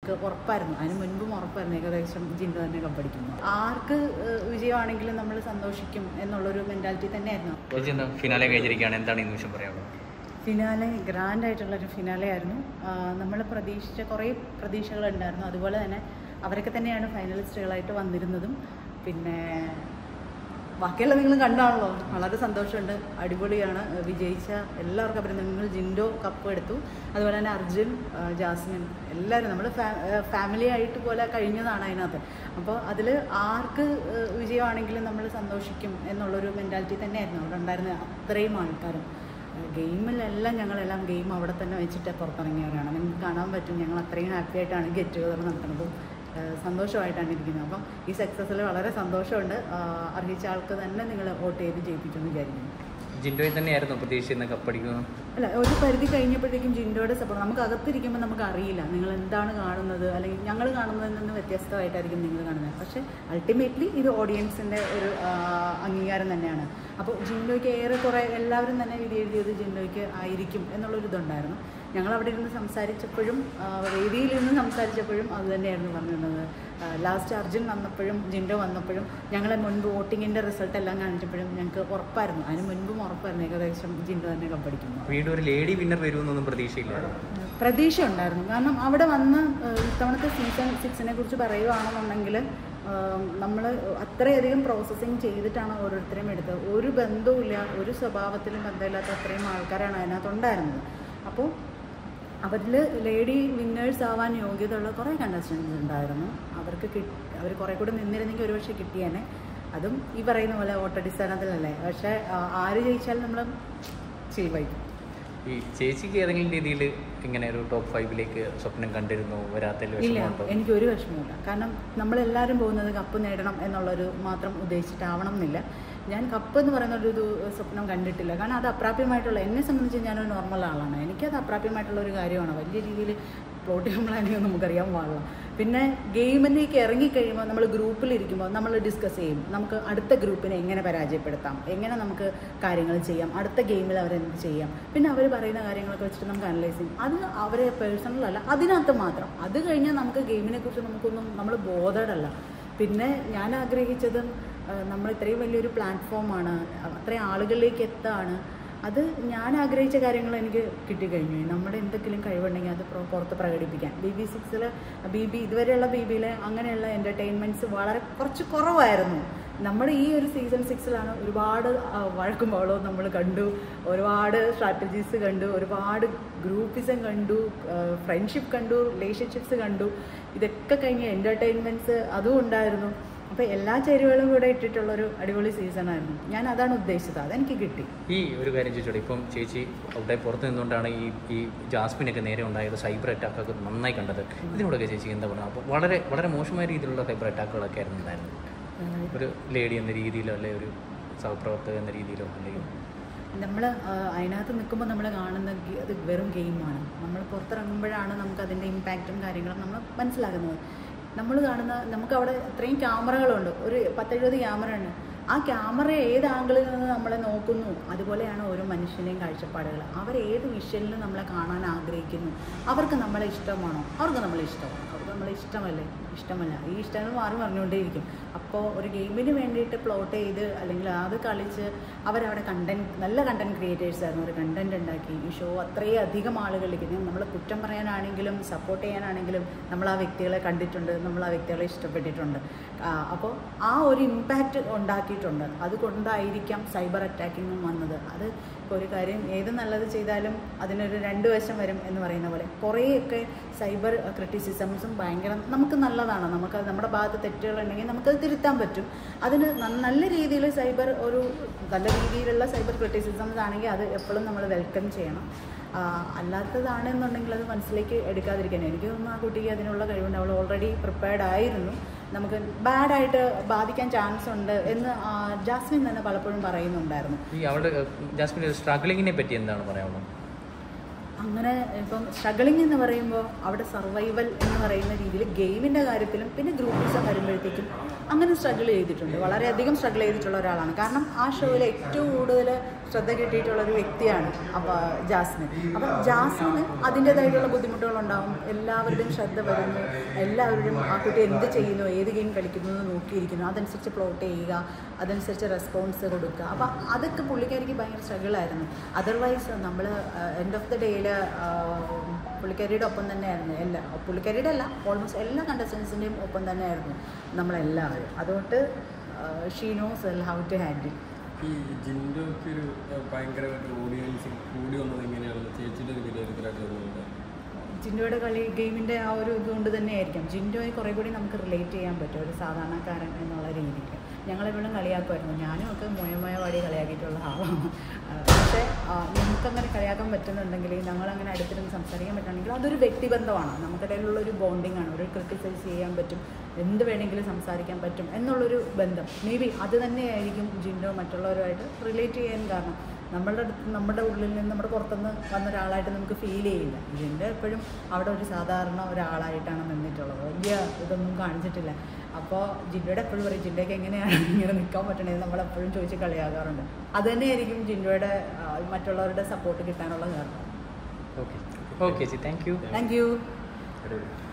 ഞങ്ങൾക്ക് ഉറപ്പായിരുന്നു അതിന് മുൻപും ഉറപ്പായിരുന്നു ഏകദേശം ജിൻഡോ തന്നെ കപ്പടിക്കുന്നു ആർക്ക് ഏഹ്, വിജയമാണെങ്കിലും നമ്മൾ സന്തോഷിക്കും എന്നുള്ളൊരു മെൻറ്റാലിറ്റി തന്നെയായിരുന്നു ചേച്ചി എന്താ ഫിനാലെ കഴിഞ്ഞിരിക്കുകയാണ് എന്താണ് ഈ നിമിഷം പറയാനുള്ളത് ഫിനാലെ ഗ്രാൻഡ് ആയിട്ടുള്ളൊരു ഫിനാലെ ആയിരുന്നു നമ്മൾ പ്രതീക്ഷിച്ച കുറേ പ്രതീക്ഷകളുണ്ടായിരുന്നു അതുപോലെ തന്നെ അവരൊക്കെ തന്നെയാണ് ഫൈനലിസ്റ്റുകളായിട്ട് വന്നിരുന്നതും പിന്നെ ബാക്കിയുള്ള നിങ്ങൾ കണ്ടാണല്ലോ വളരെ സന്തോഷമുണ്ട് അടിപൊളിയാണ് ഏഹ് വിജയിച്ച എല്ലാവർക്കും അഭിനന്ദനങ്ങൾ ജിൻഡോ കപ്പ് എടുത്തു അതുപോലെ തന്നെ അർജുൻ ആ, ജാസ്മിൻ എല്ലാവരും നമ്മൾ ഫാമിലി ആയിട്ട് പോലെ കഴിഞ്ഞതാണ് അതിനകത്ത് അപ്പോൾ അതിൽ ആർക്ക് ഏഹ് വിജയമാണെങ്കിലും നമ്മൾ സന്തോഷിക്കും എന്നുള്ളൊരു മെൻറ്റാലിറ്റി തന്നെയായിരുന്നു അവിടെ ഉണ്ടായിരുന്ന അത്രയും ആൾക്കാരും ഗെയിമിലെല്ലാം ഞങ്ങളെല്ലാം ഗെയിം അവിടെ തന്നെ വെച്ചിട്ട് പുറത്തിറങ്ങിയവരാണ് നിങ്ങൾക്ക് കാണാൻ പറ്റും ഞങ്ങൾ അത്രയും ഹാപ്പി ആയിട്ടാണ് ഗെറ്റ് ടുഗദർ നടത്തുന്നതും ഏഹ് സന്തോഷമായിട്ടാണ് ഇരിക്കുന്നത് അപ്പം ഈ സക്സസ്സിൽ വളരെ സന്തോഷമുണ്ട് ആഹ് അർഹിച്ച ആൾക്ക് തന്നെ നിങ്ങൾ വോട്ട് ചെയ്ത് ജയിപ്പിക്കുമെന്ന് വിചാരിക്കുന്നു ജിൻഡോയിൽ തന്നെയായിരുന്നു പ്രതീക്ഷിക്കുന്ന കപ്പടിക്കുന്നത് അല്ല ഒരു പരിധി കഴിഞ്ഞപ്പോഴത്തേക്കും ജിൻഡോയുടെ സപ്പോർട്ട് നമുക്ക് അകത്തിരിക്കുമ്പോൾ നമുക്ക് അറിയില്ല നിങ്ങൾ എന്താണ് കാണുന്നത് അല്ലെങ്കിൽ ഞങ്ങൾ കാണുന്നതിൽ നിന്ന് വ്യത്യസ്തമായിട്ടായിരിക്കും നിങ്ങൾ കാണുന്നത് പക്ഷേ അൾട്ടിമേറ്റ്ലി ഇത് ഓഡിയൻസിൻ്റെ ഒരു ആ, അംഗീകാരം തന്നെയാണ് അപ്പോൾ ജിൻഡോയ്ക്ക് ഏറെക്കുറെ എല്ലാവരും തന്നെ വിധി എഴുതിയത് ജിൻഡോയ്ക്ക് ആയിരിക്കും എന്നുള്ളൊരു ഇതുണ്ടായിരുന്നു ഞങ്ങൾ അവിടെ ഇരുന്ന് സംസാരിച്ചപ്പോഴും ആ, വേദിയിൽ ഇരുന്ന് സംസാരിച്ചപ്പോഴും അത് തന്നെയായിരുന്നു പറഞ്ഞിരുന്നത് ലാസ്റ്റ് അർജുൻ വന്നപ്പോഴും ജിൻഡോ വന്നപ്പോഴും ഞങ്ങളെ മുൻപ് വോട്ടിങ്ങിൻ്റെ റിസൾട്ട് എല്ലാം കാണിച്ചപ്പോഴും ഞങ്ങൾക്ക് ഉറപ്പായിരുന്നു അതിന് മുൻപും ഉറപ്പായിരുന്നു ഏകദേശം ജിൻഡോ തന്നെ കപ്പടിക്കുന്നു വീണ്ടും ഒരു ലേഡി വിന്നർ വരുമെന്നൊന്നും പ്രതീക്ഷയില്ലായിരുന്നു പ്രതീക്ഷ ഉണ്ടായിരുന്നു കാരണം അവിടെ വന്ന് ഏഹ്, ഇത്തവണത്തെ സീസൺ സിക്സിനെ കുറിച്ച് പറയുകയാണെന്നുണ്ടെങ്കിൽ നമ്മൾ അത്രയധികം പ്രോസസ്സിങ് ചെയ്തിട്ടാണ് ഓരോരുത്തരെയും എടുത്തത് ഒരു ബന്ധവുമില്ല ഒരു സ്വഭാവത്തിലും ബന്ധമില്ലാത്ത അത്രയും ആൾക്കാരാണ് അതിനകത്തുണ്ടായിരുന്നത് അപ്പോൾ അവരിൽ ലേഡി വിന്നേഴ്സ് ആവാൻ യോഗ്യതയുള്ള കുറേ കണ്ടസ്റ്റൻസ് ഉണ്ടായിരുന്നു അവർക്ക് കിട്ടി അവർ കുറേ കൂടി നിന്നിരുന്നെങ്കിൽ ഒരുപക്ഷെ കിട്ടിയേനെ അതും ഈ പറയുന്ന പോലെ ഓട്ടടിസ്ഥാനത്തിലല്ലേ പക്ഷേ ആ, ആര് ജയിച്ചാലും നമ്മൾ ചെയ്വായിരിക്കും ഈ ചേച്ചിക്ക് ഏതെങ്കിലും രീതിയിൽ ഇങ്ങനെ ഒരു ടോപ്പ് ഫൈവിലേക്ക് സ്വപ്നം കണ്ടിരുന്നു വരാത്തതിൽ ഇല്ല വിഷമമുണ്ടോ എനിക്ക് ഒരു വിഷമമില്ല കാരണം നമ്മളെല്ലാവരും പോകുന്നത് കപ്പ് നേടണം എന്നുള്ളൊരു മാത്രം ഉദ്ദേശിച്ചിട്ടാവണം എന്നില്ല ഞാൻ കപ്പ് എന്ന് പറയുന്ന ഒരു ഇത് സ്വപ്നം കണ്ടിട്ടില്ല കാരണം അത് അപ്രാപ്യമായിട്ടുള്ള എന്നെ സംബന്ധിച്ച് ഞാനൊരു നോർമൽ ആളാണ് എനിക്കത് അപ്രാപ്യമായിട്ടുള്ള ഒരു കാര്യമാണ് വലിയ രീതിയിൽ പ്ലോട്ട് ചെയ്യാൻ പ്ലാനിങ് നമുക്കറിയാൻ പാടില്ല പിന്നെ ഗെയിമിലേക്ക് ഇറങ്ങിക്കഴിയുമ്പോൾ നമ്മൾ ഗ്രൂപ്പിലിരിക്കുമ്പോൾ നമ്മൾ ഡിസ്കസ് ചെയ്യും നമുക്ക് അടുത്ത ഗ്രൂപ്പിനെ എങ്ങനെ പരാജയപ്പെടുത്താം എങ്ങനെ നമുക്ക് കാര്യങ്ങൾ ചെയ്യാം അടുത്ത ഗെയിമിൽ അവരെന്ത് ചെയ്യാം പിന്നെ അവർ പറയുന്ന കാര്യങ്ങളൊക്കെ വെച്ചിട്ട് നമുക്ക് അനലൈസ് ചെയ്യും അത് അവരെ പേഴ്സണൽ അല്ല അതിനകത്ത് മാത്രം അത് കഴിഞ്ഞാൽ നമുക്ക് ഗെയിമിനെ കുറിച്ച് നമുക്കൊന്നും നമ്മൾ ബോധേഡല്ല പിന്നെ ഞാൻ ആഗ്രഹിച്ചത് നമ്മൾ ഇത്രയും വലിയൊരു പ്ലാറ്റ്ഫോമാണ് അത്രയും ആളുകളിലേക്ക് എത്താണ് അത് ഞാൻ ആഗ്രഹിച്ച കാര്യങ്ങൾ എനിക്ക് കിട്ടിക്കഴിഞ്ഞു നമ്മുടെ എന്തെങ്കിലും കഴിവുണ്ടെങ്കിൽ അത് പുറ- പുറത്ത് പ്രകടിപ്പിക്കാൻ ബി ബി സിക്സിൽ ബി ബി ഇതുവരെയുള്ള ബി ബിയിൽ അങ്ങനെയുള്ള എൻ്റർടൈൻമെൻറ്റ്സ് വളരെ കുറച്ച് കുറവായിരുന്നു നമ്മുടെ ഈ ഒരു സീസൺ സിക്സിലാണ് ഒരുപാട് ആ, വഴക്കും ബഹളവും നമ്മൾ കണ്ടു ഒരുപാട് സ്ട്രാറ്റജീസ് കണ്ടു ഒരുപാട് ഗ്രൂപ്പിസം കണ്ടു ഫ്രണ്ട്ഷിപ്പ് കണ്ടു റിലേഷൻഷിപ്സ് കണ്ടു ഇതൊക്കെ കഴിഞ്ഞ് എൻ്റർടൈൻമെൻറ്റ്സ് അതും ഉണ്ടായിരുന്നു അപ്പോൾ എല്ലാ ചേരുവകളും കൂടെ ഇട്ടിട്ടുള്ളൊരു അടിപൊളി സീസണായിരുന്നു ഞാൻ അതാണ് ഉദ്ദേശിച്ചത് അതെനിക്ക് കിട്ടി ഈ ഒരു കാര്യം ചോദിച്ചോട്ടെ ഇപ്പം ചേച്ചി അവിടെ പുറത്ത് നിന്നുകൊണ്ടാണ് ഈ ഈ ജാസ്മിനൊക്കെ നേരെ ഉണ്ടായത് സൈബർ അറ്റാക്ക് ഒക്കെ നന്നായി കണ്ടത് ഇതിനോടൊക്കെ ചേച്ചി എന്താ പറയുക അപ്പോൾ വളരെ വളരെ മോശമായ രീതിയിലുള്ള സൈബർ അറ്റാക്കുകളൊക്കെ ആയിരുന്നു ഉണ്ടായിരുന്നത് ഒരു ലേഡി എന്ന രീതിയിലോ അല്ലെ ഒരു സഹപ്രവർത്തക എന്ന രീതിയിലോ അല്ലെങ്കിൽ നമ്മൾ അതിനകത്ത് നിൽക്കുമ്പോൾ നമ്മൾ കാണുന്ന ഗെ- അത് വെറും ഗെയിമാണ് നമ്മൾ പുറത്തിറങ്ങുമ്പോഴാണ് നമുക്ക് അതിൻ്റെ ഇമ്പാക്റ്റും കാര്യങ്ങളും നമ്മൾ മനസ്സിലാക്കുന്നത് നമ്മൾ കാണുന്ന നമുക്ക് അവിടെ അത്രയും ക്യാമറകളുണ്ട് ഒരു പത്തെഴുപത് ക്യാമറ ഉണ്ട് ആ ക്യാമറ ഏത് ആംഗിളിൽ നിന്ന് നമ്മളെ നോക്കുന്നു അതുപോലെയാണ് ഓരോ മനുഷ്യൻ്റെയും കാഴ്ചപ്പാടുകൾ അവർ ഏത് വിഷനിൽ നമ്മളെ കാണാൻ ആഗ്രഹിക്കുന്നു അവർക്ക് നമ്മളെ ഇഷ്ടമാണോ അവർക്ക് നമ്മളെ ഇഷ്ടമാണോ അവർക്ക് നമ്മളെ ഇഷ്ടമല്ലേ ഇഷ്ടമല്ല ഈ ഇഷ്ടങ്ങൾ മാറി പറഞ്ഞുകൊണ്ടേയിരിക്കും അപ്പോൾ ഒരു ഗെയിമിന് വേണ്ടിയിട്ട് പ്ലോട്ട് ചെയ്ത് അല്ലെങ്കിൽ അത് കളിച്ച് അവരവിടെ കണ്ടന്റ് നല്ല കണ്ടന്റ് ക്രിയേറ്റേഴ്സ് ആയിരുന്നു ഒരു കണ്ടന്റ് ഉണ്ടാക്കി ഈ ഷോ അത്രയും അധികം ആളുകളിലേക്ക് നമ്മൾ കുറ്റം പറയാനാണെങ്കിലും സപ്പോർട്ട് ചെയ്യാനാണെങ്കിലും നമ്മൾ ആ വ്യക്തികളെ കണ്ടിട്ടുണ്ട് നമ്മൾ ആ വ്യക്തികളെ ഇഷ്ടപ്പെട്ടിട്ടുണ്ട് അപ്പോൾ ആ ഒരു ഇമ്പാക്റ്റ് ഉണ്ടാക്കിയിട്ടുണ്ട് അതുകൊണ്ടായിരിക്കാം സൈബർ അറ്റാക്കിങ്ങും വന്നത് അത് ഇപ്പോൾ ഒരു കാര്യം ഏത് നല്ലത് ചെയ്താലും അതിനൊരു രണ്ട് വശം വരും എന്ന് പറയുന്ന പോലെ കുറേയൊക്കെ സൈബർ ക്രിറ്റിസിസംസും ഭയങ്കര നമുക്ക് നല്ലതാണ് നമുക്ക് നമ്മുടെ ഭാഗത്ത് തെറ്റുകളുണ്ടെങ്കിൽ നമുക്കത് തിരുത്താൻ പറ്റും അതിന് ന- നല്ല രീതിയിൽ സൈബർ ഒരു നല്ല രീതിയിലുള്ള സൈബർ ക്രിറ്റിസിസംസ് ആണെങ്കിൽ അത് എപ്പോഴും നമ്മൾ വെൽക്കം ചെയ്യണം ആ, അല്ലാത്തതാണെന്നുണ്ടെങ്കിൽ അത് മനസ്സിലേക്ക് എടുക്കാതിരിക്കാൻ എനിക്ക് തോന്നുന്നു ആ കുട്ടിക്ക് അതിനുള്ള കഴിവുണ്ട് അവൾ ഓൾറെഡി പ്രിപ്പയർഡ് ആയിരുന്നു നമുക്ക് ബാഡായിട്ട് ബാധിക്കാൻ ചാൻസ് ഉണ്ട് എന്ന് ആ, ജാസ്മിൻ തന്നെ പലപ്പോഴും പറയുന്നുണ്ടായിരുന്നു ഈ അവളുടെ ജാസ്മിൻ്റെ സ്ട്രഗ്ലിങ്ങിനെ പറ്റി എന്താണ് പറയാനുള്ളത് അങ്ങനെ ഇപ്പം സ്ട്രഗിളിംഗ് എന്ന് പറയുമ്പോൾ അവിടെ സർവൈവൽ എന്ന് പറയുന്ന രീതിയിൽ ഗെയിമിൻ്റെ കാര്യത്തിലും പിന്നെ ഗ്രൂപ്പിസം വരുമ്പോഴത്തേക്കും അങ്ങനെ സ്ട്രഗിൾ ചെയ്തിട്ടുണ്ട് വളരെയധികം സ്ട്രഗിൾ ചെയ്തിട്ടുള്ള ഒരാളാണ് കാരണം ആ ഷോയിൽ ഏറ്റവും കൂടുതൽ ശ്രദ്ധ കിട്ടിയിട്ടുള്ള ഒരു വ്യക്തിയാണ് അപ്പോൾ ജാസ്മിൻ അപ്പം ജാസ്മിന് അതിൻ്റേതായിട്ടുള്ള ബുദ്ധിമുട്ടുകളുണ്ടാവും എല്ലാവരുടെയും ശ്രദ്ധ വരുന്നു എല്ലാവരുടെയും ആ കുട്ടി എന്ത് ചെയ്യുന്നു ഏത് ഗെയിം കളിക്കുന്നു എന്ന് നോക്കിയിരിക്കുന്നു അതനുസരിച്ച് പ്ലോട്ട് ചെയ്യുക അതനുസരിച്ച് റെസ്പോൺസ് കൊടുക്കുക അപ്പം അതൊക്കെ പുള്ളിക്കാരിക്ക് ഭയങ്കര സ്ട്രഗിളായിരുന്നു അതർവൈസ് നമ്മൾ എൻഡ് ഓഫ് ദ ഡേയിൽ പുള്ളിക്കാരിയുടെ ഒപ്പം തന്നെയായിരുന്നു എല്ലാ പുള്ളിക്കാരിയുടെ അല്ല ഓൾമോസ്റ്റ് എല്ലാ കണ്ടസ്റ്റൻസിൻ്റെയും ഒപ്പം തന്നെയായിരുന്നു നമ്മളെല്ലാവരും അതുകൊണ്ട് she knows well how to handle ഈ ജിൻഡോക്ക് ഒരു ഏഹ്, ഭയങ്കരമായിട്ട് ഓഡിയൻസ് കൂടി വന്നത് എങ്ങനെയാണ് ചേച്ചിയുടെ ഒരു വിലയിരുത്തലായിട്ട് തോന്നുന്നുണ്ട് ജിൻഡോയുടെ കളി ഗെയിമിൻ്റെ ആ ഒരു ഇതുകൊണ്ട് തന്നെയായിരിക്കും ജിൻഡോയെ കുറേ കൂടി നമുക്ക് റിലേറ്റ് ചെയ്യാൻ പറ്റും ഒരു സാധാരണക്കാരൻ എന്നുള്ള രീതിയിൽ ഞങ്ങളെപ്പോഴും കളിയാക്കുമായിരുന്നു ഞാനും ഒക്കെ മോയമായ പാടി കളിയാക്കിയിട്ടുള്ള ആളാണ് ആ, പക്ഷേ ആ, നമുക്കങ്ങനെ കളിയാക്കാൻ പറ്റുന്നുണ്ടെങ്കിൽ ഞങ്ങളങ്ങനെ അടുത്തിരുന്ന് സംസാരിക്കാൻ പറ്റുകയാണെങ്കിൽ അതൊരു വ്യക്തിബന്ധമാണ് നമുക്കിടയിലുള്ള ഒരു ബോണ്ടിങ് ആണ് ഒരു ക്രിട്ടിസൈസ് ചെയ്യാൻ പറ്റും എന്ത് വേണമെങ്കിലും സംസാരിക്കാൻ പറ്റും എന്നുള്ളൊരു ബന്ധം മേ ബി അത് തന്നെയായിരിക്കും ജിൻഡോ മറ്റുള്ളവരുമായിട്ട് റിലേറ്റ് ചെയ്യാൻ കാരണം നമ്മളുടെ അടുത്ത് നമ്മുടെ ഉള്ളിൽ നിന്ന് നമ്മുടെ പുറത്തുനിന്ന് വന്ന ഒരാളായിട്ട് നമുക്ക് ഫീൽ ചെയ്യില്ല ജിൻഡോ എപ്പോഴും അവിടെ ഒരു സാധാരണ ഒരാളായിട്ടാണ് നിന്നിട്ടുള്ളത് വലിയ ഇതൊന്നും കാണിച്ചിട്ടില്ല അപ്പോൾ ജിൻഡോയുടെ എപ്പോഴും പറയും ജിൻഡോയ്ക്ക് എങ്ങനെയാണ് ഇങ്ങനെ നിൽക്കാൻ പറ്റണത് നമ്മളെപ്പോഴും ചോദിച്ച് കളിയാകാറുണ്ട് അത് തന്നെയായിരിക്കും ജിൻഡോയുടെ ആ, മറ്റുള്ളവരുടെ സപ്പോർട്ട് കിട്ടാനുള്ള കാരണം ഓക്കെ ഓക്കെ ചേച്ചി താങ്ക് യു താങ്ക് യു അടിപൊളി